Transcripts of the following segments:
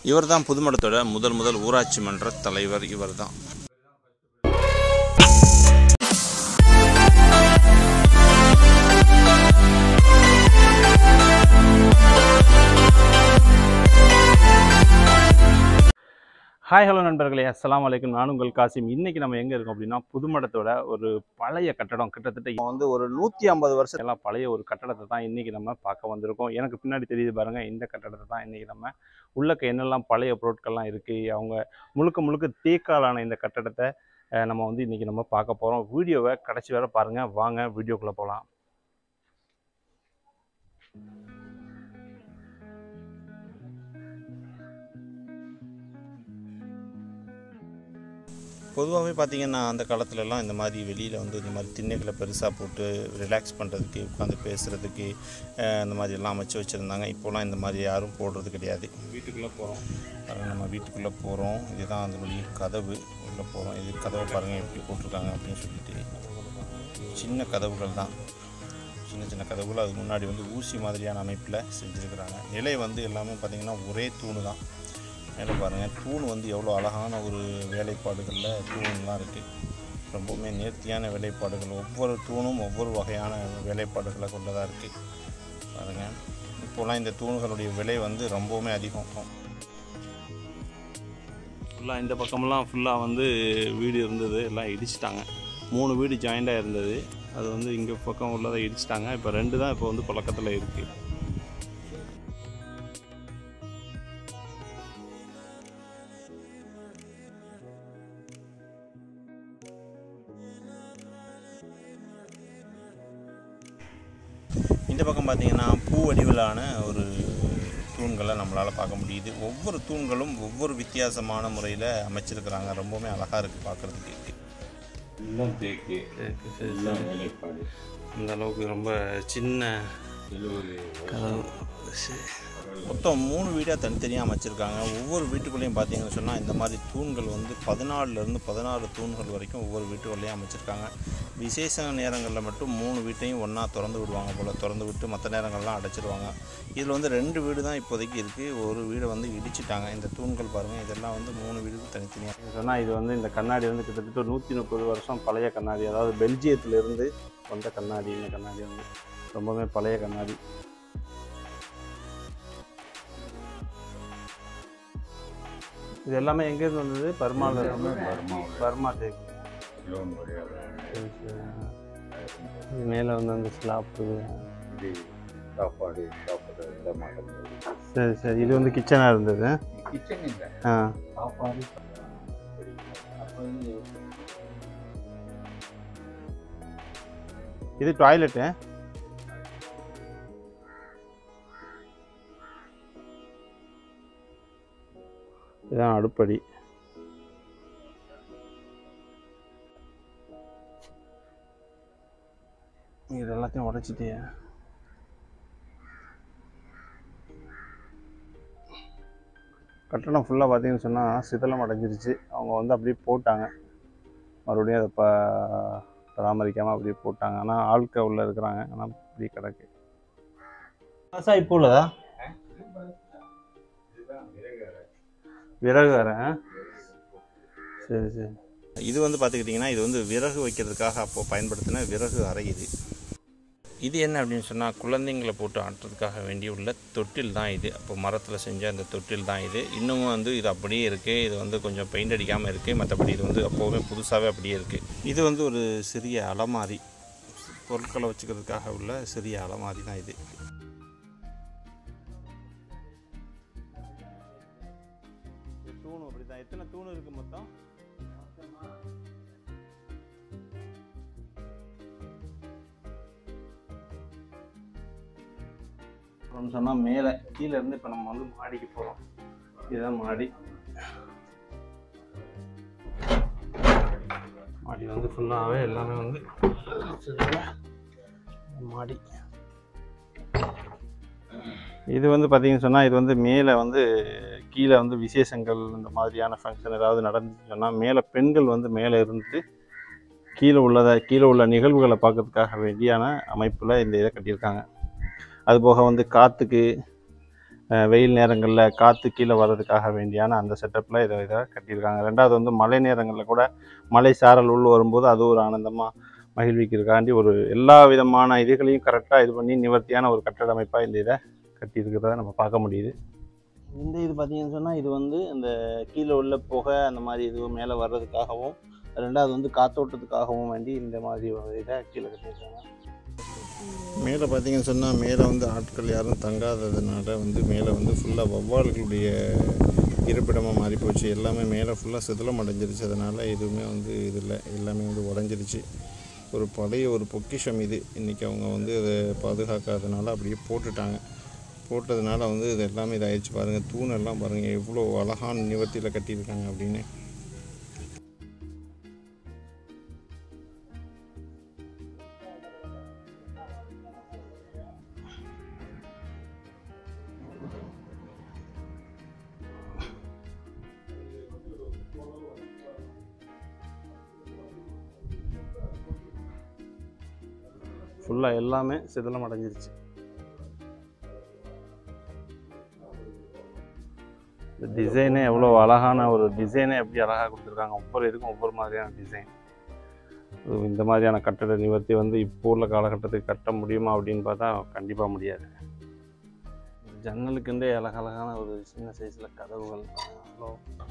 இவர் தான் புதுமடத்தோட முதல் முதல் ஊராட்சி மன்ற தலைவர் இவர் தான் ஹாய் ஹலோ நண்பர்களே அஸ்ஸலாமு அலைக்கும் நான் உங்கள் காசிம் இன்னைக்கு நம்ம எங்கே இருக்கோம் அப்படின்னா புதுமடத்தோட ஒரு பழைய கட்டடம் கிட்டத்தட்ட இப்போ வந்து ஒரு நூற்றி ஐம்பது வருஷம் எல்லாம் பழைய ஒரு கட்டடத்தை தான் இன்னைக்கு நம்ம பார்க்க வந்திருக்கோம் எனக்கு பின்னாடி தெரியுது பாருங்க இந்த கட்டடத்தை தான் இன்னைக்கு நம்ம உள்ளக்க என்னெல்லாம் பழைய பொருட்கள்லாம் இருக்குது அவங்க முழுக்க முழுக்க தேக்காலான இந்த கட்டடத்தை அஹ், நம்ம வந்து இன்னைக்கு நம்ம பார்க்க போகிறோம் வீடியோவை கடைசி வரை பாருங்கள் வாங்க வீடியோக்குள்ளே போகலாம் பொதுவாகவே பார்த்தீங்கன்னா அந்த காலத்துலலாம் இந்த மாதிரி வெளியில் வந்து இந்த மாதிரி திண்ணைகளை பெருசாக போட்டு ரிலாக்ஸ் பண்ணுறதுக்கு உட்காந்து பேசுகிறதுக்கு இந்த மாதிரி எல்லாம் அமைச்சு வச்சுருந்தாங்க இப்போலாம் இந்த மாதிரி யாரும் போடுறது கிடையாது வீட்டுக்குள்ளே போகிறோம் பாருங்கள் நம்ம வீட்டுக்குள்ளே போகிறோம் இதுதான் அதனுடைய கதவு உள்ளே போகிறோம் இது கதவை பாருங்கள் எப்படி போட்டிருக்காங்க அப்படின்னு சொல்லிட்டு சின்ன கதவுகள் தான் சின்ன சின்ன கதவுகள் அது முன்னாடி வந்து ஊசி மாதிரியான அமைப்பில் செஞ்சுருக்கிறாங்க நிலை வந்து எல்லாமே பார்த்திங்கன்னா ஒரே தூணு தான் மேலே பாருங்கள் தூண் வந்து எவ்வளோ அழகான ஒரு வேலைப்பாடுகளில் தூண்லாம் இருக்குது ரொம்பவுமே நேர்த்தியான வேலைப்பாடுகள் ஒவ்வொரு தூணும் ஒவ்வொரு வகையான வேலைப்பாடுகளை கொண்டதாக இருக்குது பாருங்கள் இப்போலாம் இந்த தூண்களுடைய விலை வந்து ரொம்பவுமே அதிகம் ஃபுல்லாக இந்த பக்கமெல்லாம் ஃபுல்லாக வந்து வீடு இருந்தது எல்லாம் இடிச்சிட்டாங்க மூணு வீடு ஜாயிண்டாக இருந்தது அது வந்து இங்கே பக்கம் உள்ளதை இடிச்சிட்டாங்க இப்போ ரெண்டு தான் இப்போ வந்து பழக்கத்தில் இருக்குது இந்த பக்கம் பார்த்தீங்கன்னா பூ வடிவிலான ஒரு தூண்களை நம்மளால் பார்க்க முடியுது ஒவ்வொரு தூண்களும் ஒவ்வொரு வித்தியாசமான முறையில் அமைச்சிருக்கிறாங்க ரொம்பவுமே அழகாக இருக்குது பார்க்குறதுக்கு எல்லாம் தேக்கு எல்லாம் வேலைப்பாடு அந்த அளவுக்கு ரொம்ப சின்ன எழுபது கதவு மொத்தம் மூணு வீடாக தனித்தனியாக அமைச்சிருக்காங்க ஒவ்வொரு வீட்டுக்குள்ளேயும் பார்த்தீங்கன்னு சொன்னால் இந்த மாதிரி தூண்கள் வந்து பதினாலுலேருந்து பதினாறு தூண்கள் வரைக்கும் ஒவ்வொரு வீட்டுக்குள்ளேயும் அமைச்சிருக்காங்க விசேஷ நேரங்களில் மட்டும் மூணு வீட்டையும் ஒன்றா திறந்து விடுவாங்க போல் திறந்து விட்டு மற்ற நேரங்கள்லாம் அடைச்சிருவாங்க இதில் வந்து ரெண்டு வீடு தான் இப்போதைக்கு இருக்குது ஒரு வீடை வந்து இடிச்சிட்டாங்க இந்த தூண்கள் பாருங்கள் இதெல்லாம் வந்து மூணு வீடு தனித்தனியாக சொன்னால் இது வந்து இந்த கண்ணாடி வந்து கிட்டத்தட்ட ஒரு நூற்றி முப்பது வருஷம் பழைய கண்ணாடி அதாவது பெல்ஜியத்திலிருந்து வந்த கண்ணாடி இந்த கண்ணாடி வந்து ரொம்பவே பழைய கண்ணாடி இது எல்லாமே எங்கேருந்து வந்தது பர்மாவில் எல்லாமே பர்மா பர்மா தேக்கு லோன் வழியாக சரி, சரி. இது மேலே வந்து அந்த ஸ்லாப்பு இது சாப்பாடு சாப்பாடு விட மாட்டோம் சரி சரி இது வந்து கிச்சனாக இருந்தது கிச்சன் இல்லை ஆ சாப்பாடு அப்போ வந்து இது டாய்லெட்டு இதுதான் அடுப்படி இது எல்லாத்தையும் உடைச்சிட்டியா கட்டணம் ஃபுல்லாக பார்த்தீங்கன்னு சொன்னால் சிதலம் அடைஞ்சிருச்சு அவங்க வந்து அப்படியே போட்டாங்க மறுபடியும் அதை ப பராமரிக்காமல் அப்படியே போட்டாங்க ஆனால் ஆட்கள் உள்ளே இருக்கிறாங்க ஆனால் இப்படி கிடக்கு விவசாயி இப்போ உள்ளதா இதுதான் விறகு விறகு வேற ஆ? சரி சரி இது வந்து பார்த்துக்கிட்டிங்கன்னா இது வந்து விறகு வைக்கிறதுக்காக அப்போது பயன்படுத்தின விறகு அறை இது இது என்ன அப்படின்னு சொன்னால் குழந்தைங்களை போட்டு ஆட்டுறதுக்காக வேண்டி உள்ள தொட்டில் தான் இது அப்போ மரத்தில் செஞ்ச அந்த தொட்டில் தான் இது இன்னமும் வந்து இது அப்படியே இருக்குது இது வந்து கொஞ்சம் பெயிண்ட் அடிக்காமல் இருக்குது மற்றபடி இது வந்து அப்போவுமே புதுசாகவே அப்படியே இருக்குது இது வந்து ஒரு சிறிய அலமாரி பொருட்களை வச்சுக்கிறதுக்காக உள்ள சிறிய அலமாரி தான் இது தூணு அப்படி தான் எத்தனை தூணு இருக்கு மொத்தம் அப்புறம் சொன்னால் மேலே கீழே இருந்து இப்போ நம்ம வந்து மாடிக்கு போகிறோம் இதுதான் மாடி மாடி வந்து ஃபுல்லாகவே எல்லாமே வந்து மாடி இது வந்து பார்த்தீங்கன்னு சொன்னால் இது வந்து மேலே வந்து கீழே வந்து விசேஷங்கள் இந்த மாதிரியான ஃபங்க்ஷன் ஏதாவது நடந்துச்சுன்னு சொன்னால் மேலே பெண்கள் வந்து மேலே இருந்துட்டு கீழே உள்ளதை கீழே உள்ள நிகழ்வுகளை பார்க்கறதுக்காக வேண்டியான அமைப்பில் இந்த இதை கட்டியிருக்காங்க அதுபோக வந்து காற்றுக்கு அஹ், வெயில் நேரங்களில் காற்று கீழே வர்றதுக்காக வேண்டியான அந்த செட்டப்பில் இதை இதை கட்டியிருக்காங்க ரெண்டாவது வந்து மழை நேரங்களில் கூட மழை சாரல் உள்ள வரும்போது அது ஒரு ஆனந்தமாக மகிழ்விக்கிறதுக்காண்டி ஒரு எல்லா விதமான இதுகளையும் கரெக்டாக இது பண்ணி நிவர்த்தியான ஒரு கட்டட அமைப்பாக இந்த இதை கட்டியிருக்கிறத நம்ம பார்க்க முடியுது இந்த இது பார்த்தீங்கன்னு சொன்னால் இது வந்து இந்த கீழே உள்ள புகை அந்த மாதிரி இது மேலே வர்றதுக்காகவும் ரெண்டாவது வந்து காத்தோட்டத்துக்காகவும் வேண்டி இந்த மாதிரி ஒரு இதை கீழே கட்டியிருக்காங்க மேலே பார்த்தீங்கன்னு சொன்னால் மேலே வந்து ஆட்கள் யாரும் தங்காததுனால வந்து மேலே வந்து ஃபுல்லாக வவ்வால்களுடைய இருப்பிடமாக மாறி போச்சு எல்லாமே மேலே ஃபுல்லாக சிதிலம் அடைஞ்சிருச்சு அதனால் எதுவுமே வந்து இது இல்லை எல்லாமே வந்து உடஞ்சிருச்சு ஒரு பழைய ஒரு பொக்கிஷம் இது இன்றைக்கி அவங்க வந்து அதை பாதுகாக்காதனால அப்படியே போட்டுட்டாங்க போட்டதுனால வந்து இது எல்லாமே இதாகிடுச்சு பாருங்கள் தூணெல்லாம் பாருங்கள் எவ்வளோ அழகான நிவர்த்தியில் கட்டியிருக்காங்க அப்படின்னு ஃபுல்லாக எல்லாமே சிதிலம் அடைஞ்சிருச்சு இந்த டிசைனே எவ்வளோ அழகான ஒரு டிசைனே எப்படி அழகாக கொடுத்துருக்காங்க ஒவ்வொரு இதுக்கும் ஒவ்வொரு மாதிரியான டிசைன் இந்த மாதிரியான கட்டட நிவர்த்தி வந்து இப்போ உள்ள காலகட்டத்துக்கு கட்ட முடியுமா அப்படின்னு பார்த்தா கண்டிப்பாக முடியாது ஜன்னலுக்குண்டே அழகழகான ஒரு சின்ன சைஸில் கதவுகள் அவ்வளோ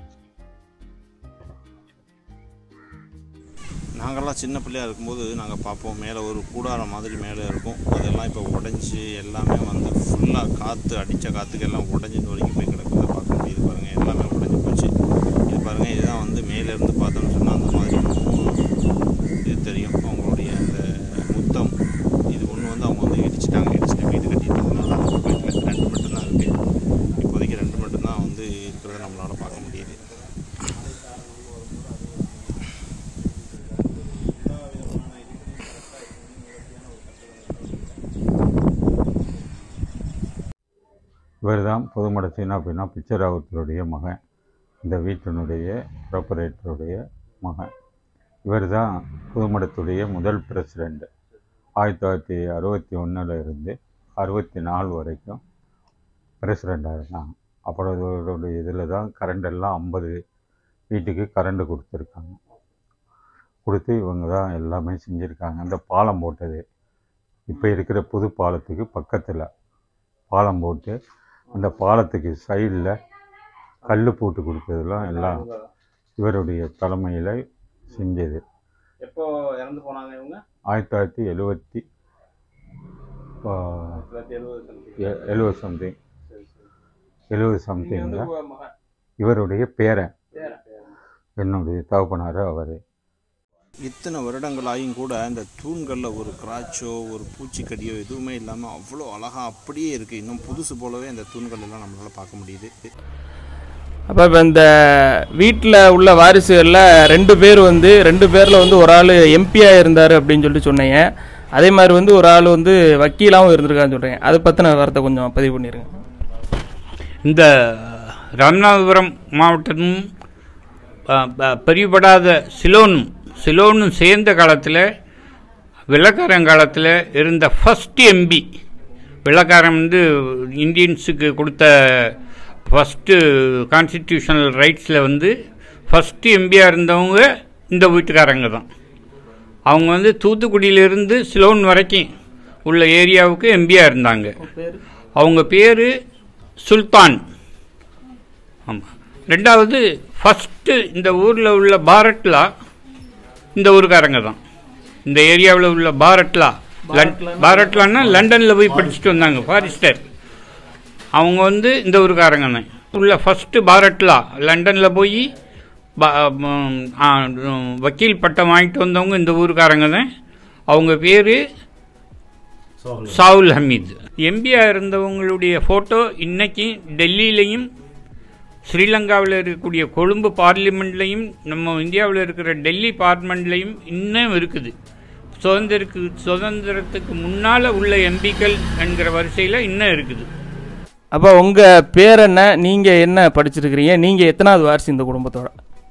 நாங்கள்லாம் சின்ன பிள்ளையா இருக்கும்போது நாங்கள் பார்ப்போம் மேலே ஒரு கூடாரம் மாதிரி மேலே இருக்கும் அதெல்லாம் இப்போ உடஞ்சி எல்லாமே வந்து ஃபுல்லாக காற்று அடித்த காற்றுக்கு எல்லாம் உடஞ்சி வரைக்கும் போய் கிடக்கிறத பார்க்க முடியுது பாருங்கள் எல்லாமே உடஞ்சி போச்சு இது பாருங்கள் இதுதான் வந்து மேலேருந்து பார்த்தோம்னு சொன்னால் அந்த மாதிரி இது தெரியும் அவங்களுடைய அந்த முத்தம் இது ஒன்று வந்து அவங்க வந்து இடிச்சிட்டாங்க இடிச்சிட்டு வீடு கட்டிட்டதுனால அவங்க வீட்டில் ரெண்டு மட்டும்தான் இருக்குது இப்போதைக்கு ரெண்டு மட்டும்தான் வந்து இருக்கிறத நம்மளால் பார்க்க முடியுது இவர் தான் பொதுமட சீனா அப்படின்னா பிச்சராவத்தருடைய மகன் இந்த வீட்டினுடைய ப்ராப்பரேட்டருடைய மகன் இவர் தான் புதுமடத்துடைய முதல் பிரசிடெண்ட் ஆயிரத்தி தொள்ளாயிரத்தி அறுபத்தி ஒன்றில் இருந்து அறுபத்தி நாலு வரைக்கும் பிரசிடெண்ட்டாக இருந்தாங்க அப்புறம் இவருடைய இதில் தான் கரண்ட் எல்லாம் ஐம்பது வீட்டுக்கு கரண்ட் கொடுத்துருக்காங்க கொடுத்து இவங்க தான் எல்லாமே செஞ்சுருக்காங்க அந்த பாலம் போட்டது இப்போ இருக்கிற புது பாலத்துக்கு பக்கத்தில் பாலம் போட்டு அந்த பாலத்துக்கு சைடில் கல் போட்டு கொடுத்ததெல்லாம் எல்லாம் இவருடைய தலைமையில் செஞ்சது எப்போ இறந்து போனாங்க இவங்க ஆயிரத்தி தொள்ளாயிரத்தி எழுபத்தி தொள்ளாயிரத்தி எழுபது something. எழுபது சம்திங் சரி, சரி. எழுபது நீங்க சம்திங்கில் வந்து உங்க மகன் இவருடைய பேரன் பேரன். என்னுடைய தகப்பனார் அவர் இத்தனை வருடங்களாயும் கூட இந்த தூண்களில் ஒரு கிராச்சோ ஒரு பூச்சிக்கடியோ எதுவுமே இல்லாமல் அவ்வளோ அழகாக அப்படியே இருக்குது இன்னும் புதுசு போலவே இந்த தூண்கள் எல்லாம் நம்மளால் பார்க்க முடியுது அப்போ இப்போ இந்த வீட்டில் உள்ள வாரிசுகளில் ரெண்டு பேர் வந்து ரெண்டு பேரில் வந்து ஒரு ஆள் எம்பியாக இருந்தார் அப்படின்னு சொல்லிட்டு சொன்னீங்க அதே மாதிரி வந்து ஒரு ஆள் வந்து வக்கீலாகவும் இருந்திருக்கான்னு சொல்கிறீங்க அதை பற்றின வார்த்தை கொஞ்சம் பதிவு பண்ணிடுங்க இந்த ராமநாதபுரம் மாவட்டமும் அ, ப- பிரிவுபடாத சிலோனும் சிலோனும் சேர்ந்த காலத்தில் வெள்ளக்காரங்காலத்தில் இருந்த ஃபஸ்ட் எம்பி வெள்ளக்காரன் வந்து இந்தியன்ஸுக்கு கொடுத்த ஃபஸ்ட்டு கான்ஸ்டிடியூஷனல் ரைட்ஸில் வந்து ஃபஸ்ட்டு எம்பியாக இருந்தவங்க இந்த வீட்டுக்காரங்க தான் அவங்க வந்து தூத்துக்குடியிலிருந்து சிலோன் வரைக்கும் உள்ள ஏரியாவுக்கு எம்பியாக இருந்தாங்க அவங்க பேர் சுல்தான் ஆமாம் ரெண்டாவது ஃபஸ்ட்டு இந்த ஊரில் உள்ள பாரட்லா இந்த ஊருக்காரங்க தான் இந்த ஏரியாவில் உள்ள பாரட்லா லண் பாரட்லான்னா லண்டனில் போய் படிச்சுட்டு வந்தாங்க ஃபாரிஸ்டர் அவங்க வந்து இந்த ஊருக்காரங்க தான் உள்ள ஃபஸ்ட்டு பாரட்லா லண்டனில் போய் ப- ம், ஆ, ம், வக்கீல் பட்டம் வாங்கிட்டு வந்தவங்க இந்த ஊருக்காரங்க தான் அவங்க பேர் சாவுல் ஹமீத் எம்பியாக இருந்தவங்களுடைய ஃபோட்டோ இன்னைக்கு டெல்லியிலையும் ஸ்ரீலங்காவில் இருக்கக்கூடிய கொழும்பு பார்லிமெண்ட்லேயும் நம்ம இந்தியாவில் இருக்கிற டெல்லி பார்லிமெண்ட்லேயும் இன்னும் இருக்குது சுதந்திரக்கு சுதந்திரத்துக்கு முன்னால் உள்ள எம்பிக்கள் என்கிற வரிசையில் இன்னும் இருக்குது அப்போ உங்கள் பேர் என்ன நீங்கள் என்ன படிச்சிருக்கிறீங்க நீங்கள் எத்தனாவது வாரிசு இந்த குடும்பத்தோட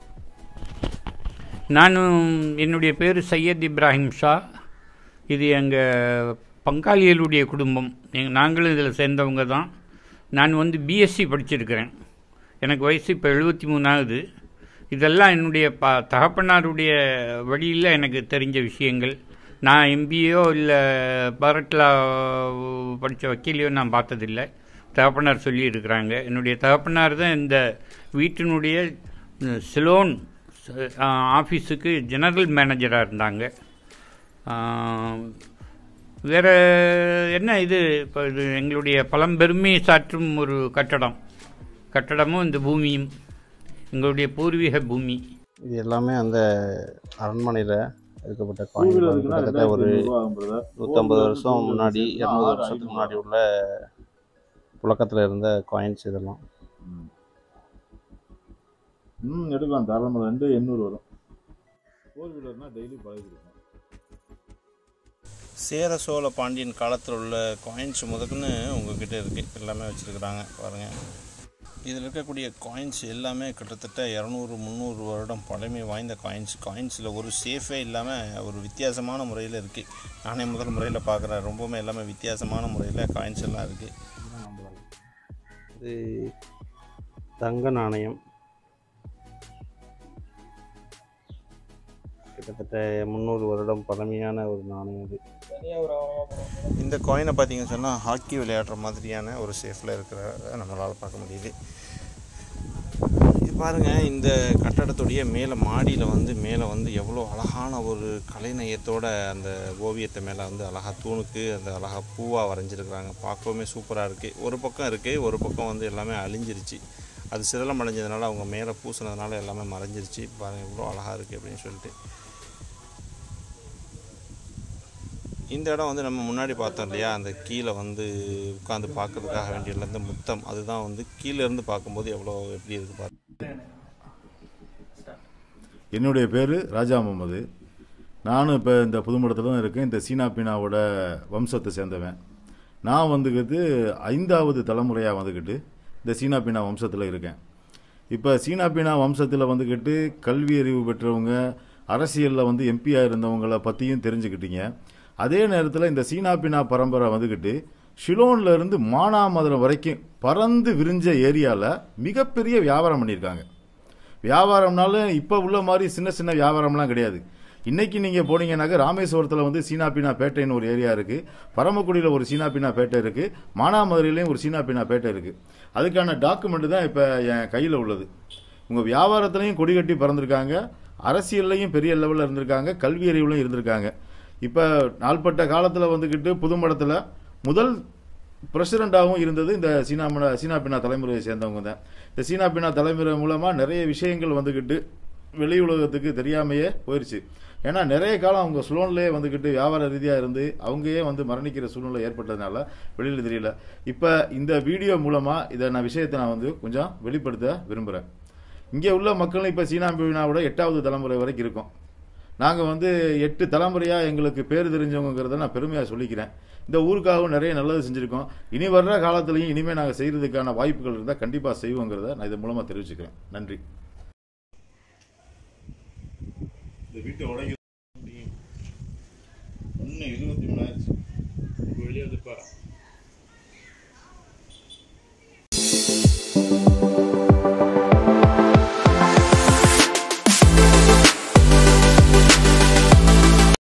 நானும் என்னுடைய பேர் சையத் இப்ராஹிம் ஷா இது எங்கள் பங்காளிகளுடைய குடும்பம் எங்க நாங்களும் இதில் சேர்ந்தவங்க தான் நான் வந்து பிஎஸ்சி படிச்சிருக்கிறேன் எனக்கு வயசு இப்போ எழுபத்தி மூணாவது இதெல்லாம் என்னுடைய ப தகப்பனாருடைய வழியில் எனக்கு தெரிஞ்ச விஷயங்கள் நான் எம்பிஏயோ இல்லை பாரட்லா படித்த வக்கீலையோ நான் பார்த்ததில்லை தகப்பனார் சொல்லியிருக்கிறாங்க என்னுடைய தகப்பனார் தான் இந்த வீட்டினுடைய அஹ், சிலோன் ச- அஹ், ஆஃபீஸுக்கு ஜெனரல் மேனேஜராக இருந்தாங்க ஆஹ், வேற என்ன இது இப்போ இது எங்களுடைய பழம்பெருமை சாற்றும் ஒரு கட்டடம் கட்டடமும் இந்த பூமியும் எங்களுடைய பூர்வீக பூமி இது எல்லாமே அந்த அரண்மனையில் எடுக்கப்பட்ட காயின் கிட்டத்தட்ட ஒரு நூற்றம்பது வருஷம் முன்னாடி இரநூறு வருஷத்துக்கு முன்னாடி உள்ள புழக்கத்தில் இருந்த காயின்ஸ் இதெல்லாம் ம் எடுக்கலாம் தாராளமாக ரெண்டு எண்ணூறு வரும் ஃபோர் வீலர்னா டெய்லி பழகிருக்கும் சேர சோழ பாண்டியன் காலத்தில் உள்ள காயின்ஸ் முதக்குன்னு உங்ககிட்ட இருக்குது எல்லாமே வச்சுருக்குறாங்க பாருங்கள் இதில் இருக்கக்கூடிய காயின்ஸ் எல்லாமே கிட்டத்தட்ட இரநூறு முந்நூறு வருடம் பழமை வாய்ந்த காயின்ஸ் காயின்ஸில் ஒரு சேஃபே இல்லாமல் ஒரு வித்தியாசமான முறையில் இருக்குது நானே முதல் முறையில் பார்க்குறேன் ரொம்பவுமே எல்லாமே வித்தியாசமான முறையில் காயின்ஸ் எல்லாம் இருக்குது இது தங்க நாணயம் கிட்டத்தட்ட முந்நூறு வருடம் பழமையான ஒரு நாணயம் அது இந்த காயினை பார்த்தீங்கன்னு சொன்னால் ஹாக்கி விளையாடுற மாதிரியான ஒரு சேஃபில் இருக்கிற நம்மளால் பார்க்க முடியுது இது பாருங்கள் இந்த கட்டடத்துடைய மேலே மாடியில் வந்து மேலே வந்து எவ்வளோ அழகான ஒரு கலைநயத்தோட அந்த ஓவியத்தை மேலே வந்து அழகாக தூணுக்கு அந்த அழகாக பூவாக வரைஞ்சிருக்கிறாங்க பார்க்கவுமே சூப்பராக இருக்குது ஒரு பக்கம் இருக்குது ஒரு பக்கம் வந்து எல்லாமே அழிஞ்சிருச்சு அது சிதலம் அடைஞ்சதுனால அவங்க மேலே பூசினதுனால எல்லாமே மறைஞ்சிருச்சு பாருங்கள் எவ்வளோ அழகாக இருக்குது அப்படின்னு சொல்லிட்டு இந்த இடம் வந்து நம்ம முன்னாடி பார்த்தோம் இல்லையா அந்த கீழே வந்து உட்காந்து பார்க்கறதுக்காக வேண்டிய இந்த முத்தம் அதுதான் வந்து கீழே இருந்து பார்க்கும்போது எவ்வளோ எப்படி இருக்கு பாரு என்னுடைய பேர் ராஜா முகமது நானும் இப்போ இந்த புதுமடத்தில் தான் இருக்கேன் இந்த சீனா பீனாவோட வம்சத்தை சேர்ந்தவன் நான் வந்துக்கிட்டு ஐந்தாவது தலைமுறையாக வந்துக்கிட்டு இந்த சீனா பீனா வம்சத்தில் இருக்கேன் இப்போ சீனா பீனா வம்சத்தில் வந்துக்கிட்டு கல்வி அறிவு பெற்றவங்க அரசியலில் வந்து எம்பியாக இருந்தவங்கள பற்றியும் தெரிஞ்சுக்கிட்டீங்க அதே நேரத்தில் இந்த சீனா பீனா பரம்பரை வந்துக்கிட்டு ஷிலோன்ல இருந்து மானாமதுரம் வரைக்கும் பறந்து விரிஞ்ச ஏரியாவில் மிகப்பெரிய வியாபாரம் பண்ணியிருக்காங்க வியாபாரம்னாலும் இப்போ உள்ள மாதிரி சின்ன சின்ன வியாபாரம்லாம் கிடையாது இன்னைக்கு நீங்கள் போனீங்கன்னாக்க ராமேஸ்வரத்தில் வந்து சீனா பீனா பேட்டைன்னு ஒரு ஏரியா இருக்குது பரமக்குடியில் ஒரு சீனா பீனா பேட்டை இருக்குது மானாமதுரையிலையும் ஒரு சீனா பீனா பேட்டை இருக்குது அதுக்கான டாக்குமெண்ட் தான் இப்போ என் கையில் உள்ளது உங்கள் வியாபாரத்துலையும் கொடி கட்டி பறந்துருக்காங்க அரசியல்லையும் பெரிய லெவலில் இருந்திருக்காங்க கல்வி அறிவுலையும் இருந்திருக்காங்க இப்போ நாள்பட்ட காலத்தில் வந்துக்கிட்டு புதுமடத்தில் முதல் பிரசிடண்டாகவும் இருந்தது இந்த சீனா மன- சீனா பின்னா தலைமுறையை சேர்ந்தவங்க தான் இந்த சீனா பின்னா தலைமுறை மூலமாக நிறைய விஷயங்கள் வந்துக்கிட்டு வெளி உலகத்துக்கு தெரியாமையே போயிடுச்சு ஏன்னா நிறைய காலம் அவங்க ஸ்லோன்லேயே வந்துக்கிட்டு வியாபார ரீதியாக இருந்து அவங்கயே வந்து மரணிக்கிற சூழ்நிலை ஏற்பட்டதுனால வெளியில் தெரியல இப்போ இந்த வீடியோ மூலமாக இதை நான் விஷயத்தை நான் வந்து கொஞ்சம் வெளிப்படுத்த விரும்புகிறேன் இங்கே உள்ள மக்கள் இப்போ சீனா பீனாவோட எட்டாவது தலைமுறை வரைக்கும் இருக்கோம் நாங்கள் வந்து எட்டு தலைமுறையாக எங்களுக்கு பேர் தெரிஞ்சவங்கிறத நான் பெருமையாக சொல்லிக்கிறேன் இந்த ஊருக்காகவும் நிறைய நல்லது செஞ்சுருக்கோம் இனி வர்ற காலத்துலையும் இனிமேல் நாங்கள் செய்கிறதுக்கான வாய்ப்புகள் இருந்தால் கண்டிப்பாக செய்வோங்கிறத நான் இது மூலமாக தெரிவிச்சுக்கிறேன் நன்றி இந்த வீட்டை உடைக்க ஒன்று இருபத்தி மூணாயிரச்சு வெளியே வந்து